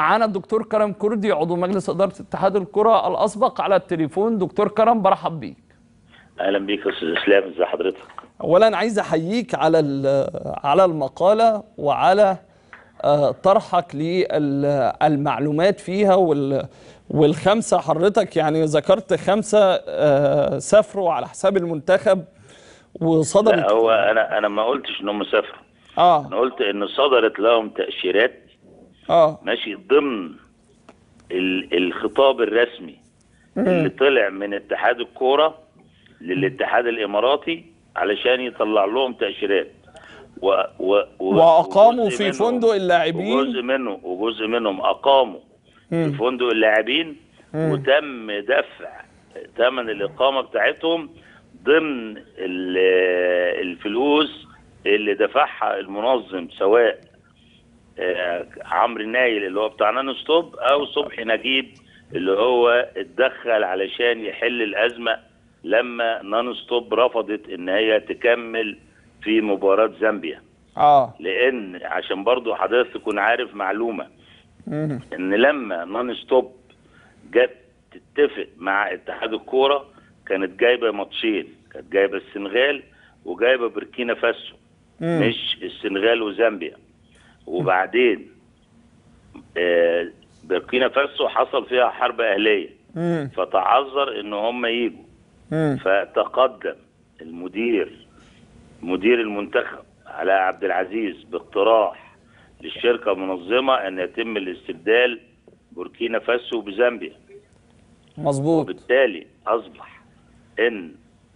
معانا الدكتور كرم كردي عضو مجلس اداره اتحاد الكره الاسبق على التليفون دكتور كرم برحب بيك اهلا بيك يا استاذ اسلام ازي حضرتك اولا عايز احييك على على المقاله وعلى آه، طرحك للمعلومات فيها وال والخمسه حضرتك يعني ذكرت خمسه آه، سافروا على حساب المنتخب وصدرت لا هو انا انا ما قلتش ان هم سافروا اه انا قلت ان صدرت لهم تاشيرات اه ماشي ضمن ال- الخطاب الرسمي اللي طلع من اتحاد الكوره للاتحاد الاماراتي علشان يطلع لهم تاشيرات و و و واقاموا وجزء في منهم- فندق اللاعبين وجزء منه وجزء منهم اقاموا في فندق اللاعبين وتم دفع ثمن الاقامه بتاعتهم ضمن ال- الفلوس اللي دفعها المنظم سواء آه، عمرو نايل اللي هو بتاع نانو ستوب او صبحي نجيب اللي هو اتدخل علشان يحل الازمه لما نانو ستوب رفضت ان هي تكمل في مباراه زامبيا اه لان عشان برضو حضرتك تكون عارف معلومه مم. ان لما نون ستوب جت تتفق مع اتحاد الكوره كانت جايبه ماتشين كانت جايبه السنغال وجايبه بوركينا فاسو مم. مش السنغال وزامبيا وبعدين آه بوركينا فاسو حصل فيها حرب اهليه مم. فتعذر ان هم يجوا مم. فتقدم المدير مدير المنتخب علاء عبد العزيز باقتراح للشركه المنظمه ان يتم الاستبدال بوركينا فاسو بزامبيا مظبوط وبالتالي اصبح ان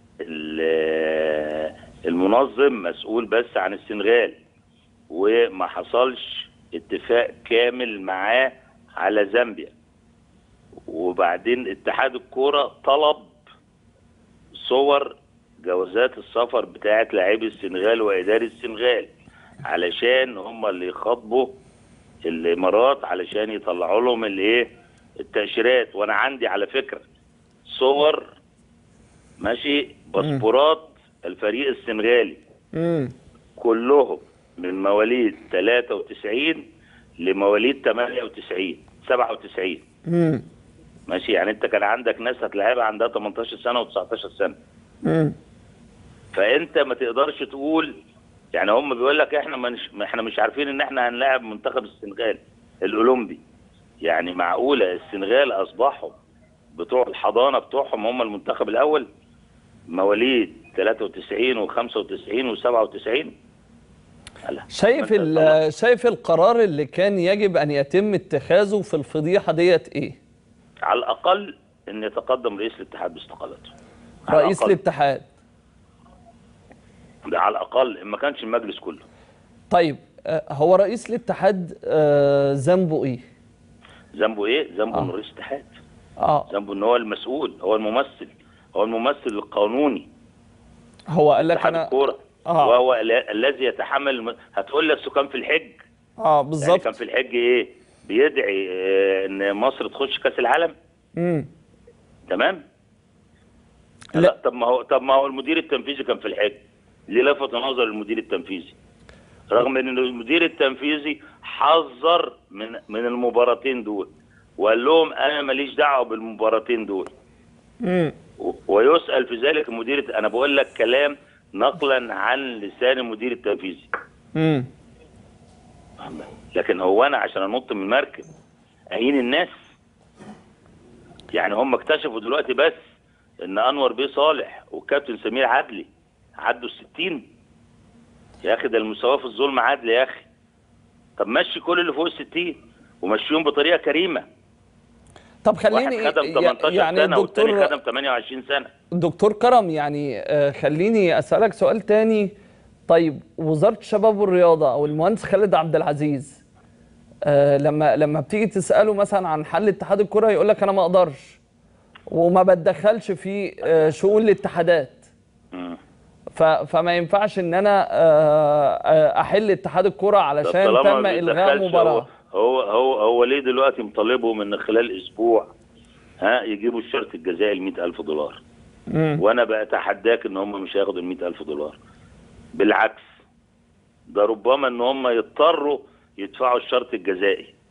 ال- المنظم مسؤول بس عن السنغال وما حصلش اتفاق كامل معاه على زامبيا وبعدين اتحاد الكوره طلب صور جوازات السفر بتاعت لاعبي السنغال واداري السنغال علشان هم اللي يخاطبوا الامارات علشان يطلعوا لهم الايه التاشيرات وانا عندي على فكره صور ماشي باسبورات الفريق السنغالي مم. كلهم من مواليد 93 لمواليد 98 97 مم. ماشي يعني انت كان عندك ناس هتلاعبها عندها 18 سنه و19 سنه مم. فانت ما تقدرش تقول يعني هم بيقول لك احنا مش احنا مش عارفين ان احنا هنلاعب منتخب السنغال الاولمبي يعني معقوله السنغال اصبحوا بتوع الحضانه بتوعهم هم المنتخب الاول مواليد 93 و95 و97 شايف ال- شايف القرار اللي كان يجب ان يتم اتخاذه في الفضيحه ديت ايه؟ على الاقل ان يتقدم رئيس الاتحاد باستقالته على رئيس الأقل. الاتحاد ده على الاقل ان ما كانش المجلس كله طيب آه، هو رئيس الاتحاد آه، ذنبه ايه؟ ذنبه ايه؟ ذنبه آه. انه رئيس اتحاد اه ذنبه ان هو المسؤول هو الممثل هو الممثل القانوني هو قال لك اتحاد انا الكوره آه. وهو ال- الذي يتحمل الم... هتقول لك سكان في الحج اه يعني بالظبط كان في الحج ايه بيدعي آه، ان مصر تخش كاس العالم مم. تمام لا. لا طب ما هو طب ما هو المدير التنفيذي كان في الحج ليه لفت نظر المدير التنفيذي رغم ان المدير التنفيذي حذر من من المباراتين دول وقال لهم انا ماليش دعوه بالمباراتين دول مم. و- ويسال في ذلك المدير الت- انا بقول لك كلام نقلا عن لسان المدير التنفيذي مم. لكن هو انا عشان انط من مركب اهين الناس يعني هم اكتشفوا دلوقتي بس ان انور بيه صالح والكابتن سمير عدلي عدوا الستين يا اخي ده المساواه في الظلم عدل يا اخي طب مشي كل اللي فوق الستين ومشيهم بطريقه كريمه طب واحد خليني خدم يع- 18 يعني سنه والتاني الدكتور خدم 28 سنه دكتور كرم يعني آه، خليني اسالك سؤال تاني طيب وزاره الشباب والرياضه او المهندس خالد عبد العزيز آه، لما لما بتيجي تساله مثلا عن حل اتحاد الكره يقول لك انا ما اقدرش وما بتدخلش في آه، شؤون الاتحادات مم. ف- فما ينفعش ان انا آه، آه، احل اتحاد الكره طب علشان طالما تم ما الغاء بيتدخلش مباراه هو هو هو, هو ليه دلوقتي مطالبهم ان خلال اسبوع ها يجيبوا الشرط الجزائي ال 100000 دولار مم. وانا بتحداك ان هم مش هياخدوا ال 100000 دولار بالعكس ده ربما ان هم يضطروا يدفعوا الشرط الجزائي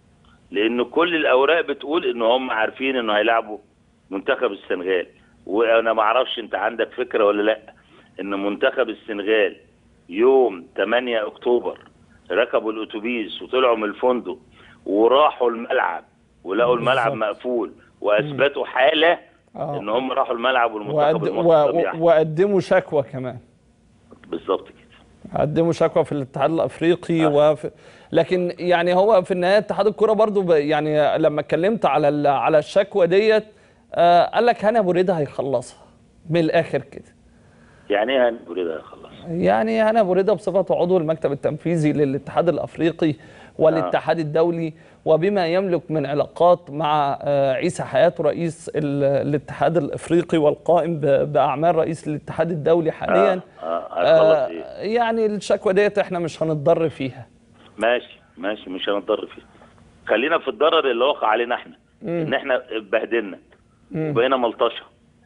لان كل الاوراق بتقول ان هم عارفين انه هيلعبوا منتخب السنغال وانا ما اعرفش انت عندك فكره ولا لا ان منتخب السنغال يوم 8 اكتوبر ركبوا الاتوبيس وطلعوا من الفندق وراحوا الملعب ولقوا الملعب بالظبط. مقفول واثبتوا حاله آه. ان هم راحوا الملعب والمنتخب وقد... المصري و... لم يحضر. وقدموا شكوى كمان بالظبط كده قدموا شكوى في الاتحاد الافريقي آه. وفي لكن يعني هو في النهايه اتحاد الكوره برضو ب... يعني لما اتكلمت على ال... على الشكوى ديت آه قال لك هاني ابو ريده هيخلصها من الاخر كده يعني ايه هنقول ده خلاص يعني هاني ابو ريده بصفته عضو المكتب التنفيذي للاتحاد الافريقي والاتحاد الدولي وبما يملك من علاقات مع آه، عيسى حياته رئيس ال- الاتحاد الافريقي والقائم ب- باعمال رئيس الاتحاد الدولي حاليا اه, آه. هيخلص آه ايه يعني الشكوى ديت احنا مش هنتضر فيها ماشي ماشي مش هنضر فيه خلينا في الضرر اللي وقع علينا احنا ان احنا اتبهدلنا وبقينا ملطشه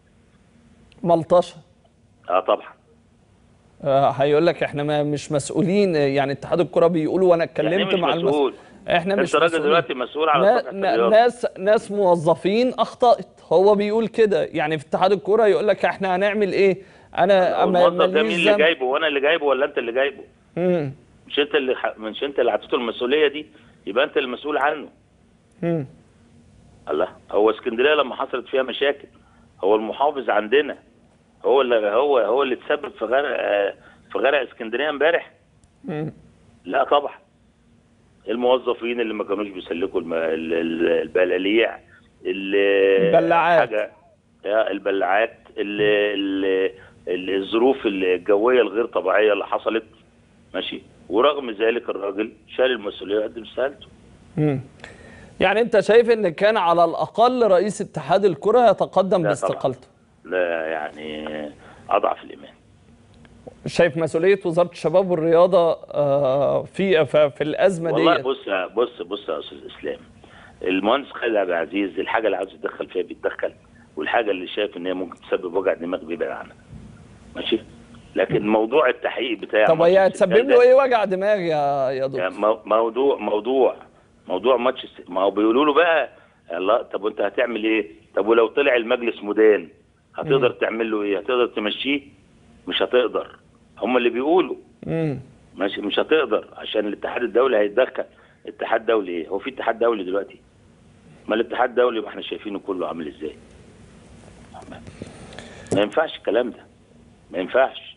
ملطشه اه طبعا آه هيقول لك احنا ما مش مسؤولين آه، يعني اتحاد الكره بيقولوا وانا يعني اتكلمت مش مع المس... مسؤول احنا انت مش راجل مسؤولين. دلوقتي مسؤول على نا- صفحه نا- الرياضه ناس ناس موظفين اخطات هو بيقول كده يعني في اتحاد الكوره يقول لك احنا هنعمل ايه انا ما- الموظف ده ماليش مين اللي ذنب. جايبه وانا اللي جايبه ولا انت اللي جايبه مم. مش انت اللي ح... مش انت اللي عطيته المسؤوليه دي يبقى انت المسؤول عنه مم. الله هو اسكندريه لما حصلت فيها مشاكل هو المحافظ عندنا هو اللي هو هو اللي تسبب في غرق آه، في غرق اسكندريه امبارح مم. لا طبعا الموظفين اللي ما كانوش بيسلكوا الم... ال- ال- البلاليع ال- البلاعات. حاجه آه، البلاعات ال... ال... ال- الظروف الجويه الغير طبيعيه اللي حصلت ماشي ورغم ذلك الراجل شال المسؤوليه وقدم استقالته مم. يعني انت شايف ان كان على الاقل رئيس اتحاد الكره يتقدم لا باستقالته لا يعني اضعف الايمان شايف مسؤوليه وزاره الشباب والرياضه آه، في في في الازمه والله دي بص بص بص يا استاذ اسلام المهندس خالد عبد العزيز الحاجه اللي عاوز يتدخل فيها بيتدخل والحاجه اللي شايف ان هي ممكن تسبب وجع دماغ بيبعد عنها ماشي لكن موضوع التحقيق بتاع طب ماتش هي السنغال هتسبب ده- له ايه وجع دماغ يا يا يعني دكتور مو- موضوع موضوع موضوع ماتش الس- ما هو بيقولوا له بقى الله طب وانت هتعمل ايه؟ طب ولو طلع المجلس مدان هتقدر تعمل له ايه؟ هتقدر تمشيه؟ مش هتقدر هم اللي بيقولوا مم. ماشي مش هتقدر عشان الاتحاد الدولي هيتدخل اتحاد دولي ايه هو في اتحاد دولي دلوقتي ما الاتحاد الدولي ما احنا شايفينه كله عامل ازاي ما- ما ينفعش الكلام ده ما ينفعش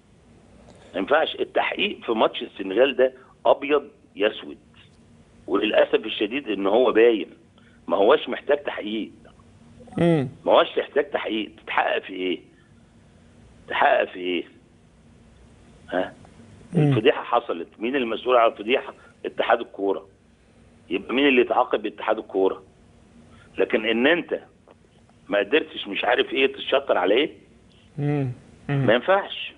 ما ينفعش التحقيق في ماتش السنغال ده ابيض يسود وللاسف الشديد ان هو باين ما هوش محتاج تحقيق مم. ما هوش محتاج تحقيق تتحقق في ايه تحقق في ايه ها الفضيحه حصلت مين المسؤول عن الفضيحه اتحاد الكوره يبقى مين اللي يتعاقب اتحاد الكوره لكن ان انت ما قدرتش مش عارف ايه تشطر على ايه مم. ما ينفعش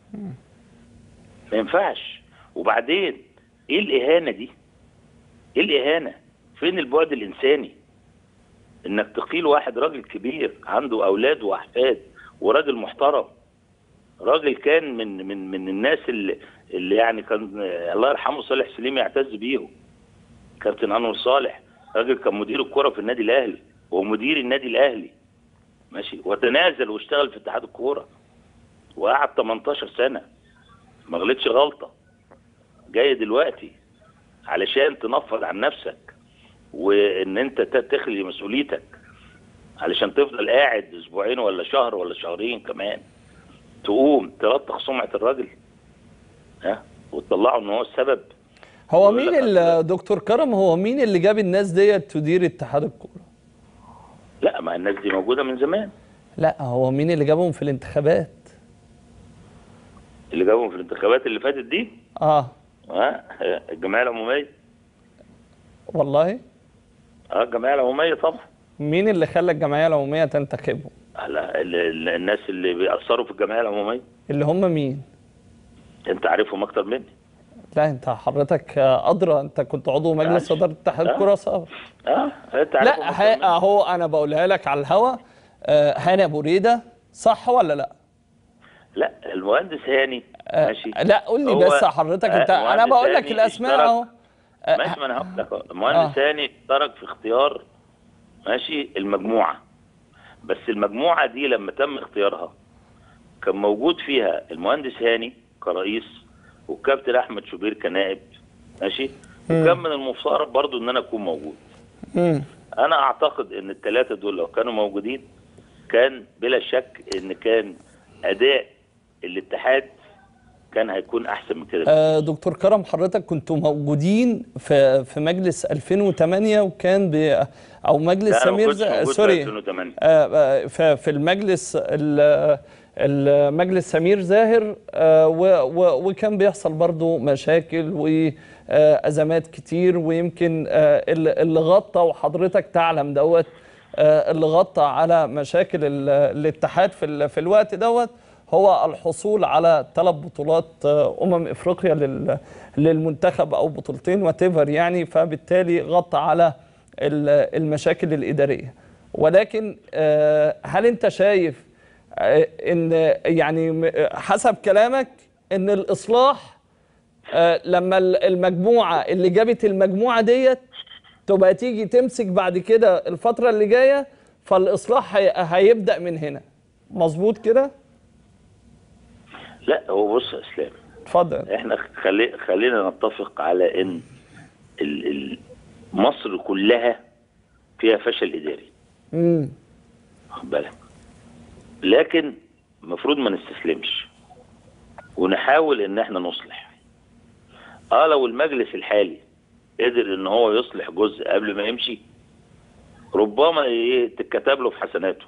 ما ينفعش وبعدين ايه الاهانه دي ايه الاهانه فين البعد الانساني انك تقيل واحد راجل كبير عنده اولاد واحفاد وراجل محترم راجل كان من من من الناس اللي, اللي يعني كان آه، الله يرحمه صالح سليم يعتز بيهم كابتن انور صالح راجل كان مدير الكره في النادي الاهلي ومدير النادي الاهلي ماشي وتنازل واشتغل في اتحاد الكوره وقعد 18 سنه ما غلطش غلطه جاي دلوقتي علشان تنفض عن نفسك وان انت ت- تخلي مسؤوليتك علشان تفضل قاعد اسبوعين ولا شهر ولا شهرين كمان تقوم تلطخ سمعه الراجل ها وتطلعه ان هو السبب هو يقول مين لك ال- دكتور كرم هو مين اللي جاب الناس ديت تدير اتحاد الكوره لا ما الناس دي موجوده من زمان لا هو مين اللي جابهم في الانتخابات اللي جابهم في الانتخابات اللي فاتت دي اه ها الجمعيه العموميه والله اه الجمعيه العموميه طبعا مين اللي خلى الجمعيه العموميه تنتخبهم لا ال- ال- الناس اللي بيأثروا في الجمعيه العموميه اللي هم مين انت عارفهم اكتر مني لا انت حضرتك آه، ادرى انت كنت عضو مجلس ماشي. اداره اتحاد آه. الكوره سابق اه انت عارفهم لا أكتر ها- مني. اهو انا بقولها لك على الهوا آه، هاني ابو ريده صح ولا لا لا المهندس هاني آه، ماشي لا قول لي هو- بس حضرتك آه، انت انا مهندس بقول لك هاني الاسماء اشترك- اهو آه، ماشي ما انا هقول لك أهو. المهندس هاني اشترك في اختيار ماشي المجموعه بس المجموعه دي لما تم اختيارها كان موجود فيها المهندس هاني كرئيس والكابتن احمد شوبير كنائب ماشي وكان من المفترض برضو ان انا اكون موجود مم. انا اعتقد ان الثلاثه دول لو كانوا موجودين كان بلا شك ان كان اداء الاتحاد كان هيكون احسن من كده آه، دكتور كرم حضرتك كنتوا موجودين في في مجلس 2008 وكان ب او مجلس لا، أنا ما سمير كنتش ز- موجود في سوري 2008. آه، آه، ف- في المجلس ال- المجلس سمير زاهر آه، و- و- وكان بيحصل برضو مشاكل وازمات كتير ويمكن آه، اللي اللي غطى وحضرتك تعلم دوت آه، اللي غطى على مشاكل ال- الاتحاد في ال- في الوقت دوت هو الحصول على ثلاث بطولات آه، امم افريقيا لل- للمنتخب او بطولتين واتيفر يعني فبالتالي غطى على ال- المشاكل الاداريه ولكن آه، هل انت شايف آه، ان يعني م- حسب كلامك ان الاصلاح آه، لما ال- المجموعه اللي جابت المجموعه ديت تبقى تيجي تمسك بعد كده الفتره اللي جايه فالاصلاح هي- هيبدا من هنا مظبوط كده لا هو بص يا اسلام اتفضل احنا خلي خلينا نتفق على ان ال... ال... مصر كلها فيها فشل اداري امم واخد بالك لكن المفروض ما نستسلمش ونحاول ان احنا نصلح اه لو المجلس الحالي قدر ان هو يصلح جزء قبل ما يمشي ربما ايه تتكتب له في حسناته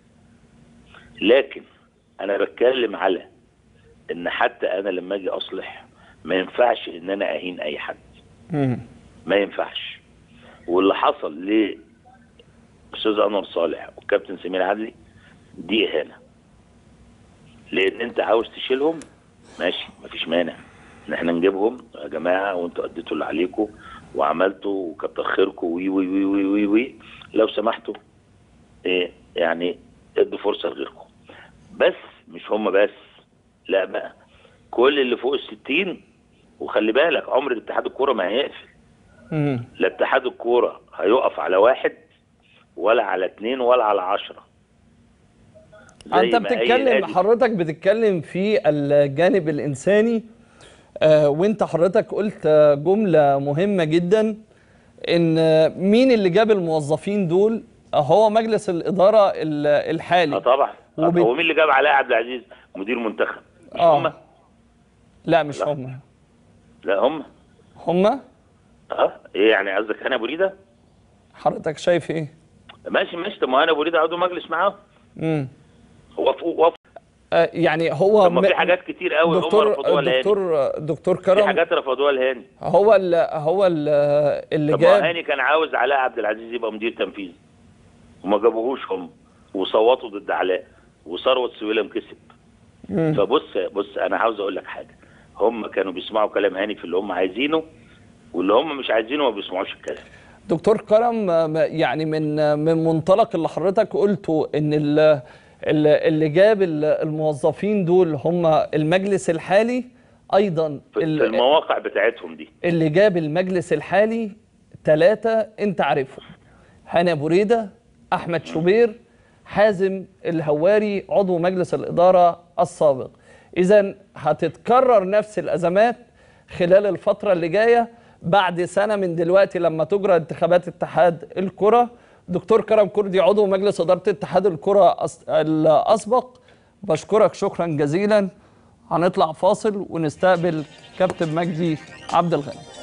لكن انا بتكلم على ان حتى انا لما اجي اصلح ما ينفعش ان انا اهين اي حد امم ما ينفعش واللي حصل لاستاذ انور صالح والكابتن سمير عدلي دي اهانه لان انت عاوز تشيلهم ماشي مفيش مانع ان احنا نجيبهم يا جماعه وانتوا اديتوا اللي عليكم وعملتوا وكتر خيركم وي وي وي وي وي وي لو سمحتوا ايه يعني ادوا فرصه لغيركم بس مش هم بس لا بقى كل اللي فوق الستين وخلي بالك عمر الاتحاد الكوره ما هيقفل امم لا اتحاد الكوره هيقف على واحد ولا على اتنين ولا على عشرة زي انت ما أي بتتكلم نادي- حضرتك بتتكلم في الجانب الانساني آه، وانت حضرتك قلت آه، جمله مهمه جدا ان آه، مين اللي جاب الموظفين دول آه، هو مجلس الاداره ال- اه الحالي طبعا آه، وبت- هو مين اللي جاب علاء عبد العزيز مدير منتخب مش آه. هم لا مش لا. هم لا هم هم اه ايه يعني قصدك هنا ابو ريده حضرتك شايف ايه ماشي ماشي طب ما انا ابو ريده عضو مجلس معاهم امم وافقوا وافقوا آه، يعني هو طب ما م- في حاجات كتير قوي هم دكتور رفضوها الهاني دكتور دكتور في كرم حاجات رفضوها الهاني هو ال هو ال اللي طب ما هو جاب هاني كان عاوز علاء عبد العزيز يبقى مدير تنفيذي وما جابوهوش هم وصوتوا ضد علاء وثروت سويلم كسب مم. فبص بص انا عاوز اقول لك حاجه هم كانوا بيسمعوا كلام هاني في اللي هم عايزينه واللي هم مش عايزينه ما بيسمعوش الكلام دكتور كرم آه، ما- يعني من آه، من منطلق اللي حضرتك قلته ان ال- ال- اللي جاب ال- الموظفين دول هم المجلس الحالي ايضا في ال- في المواقع بتاعتهم دي اللي جاب المجلس الحالي ثلاثة انت عارفهم هاني ابو ريده احمد شوبير حازم الهواري عضو مجلس الاداره السابق اذا هتتكرر نفس الازمات خلال الفتره اللي جايه بعد سنه من دلوقتي لما تجرى انتخابات اتحاد الكره دكتور كرم كردي عضو مجلس اداره اتحاد الكره الأس- الاسبق بشكرك شكرا جزيلا هنطلع فاصل ونستقبل كابتن مجدي عبد الغني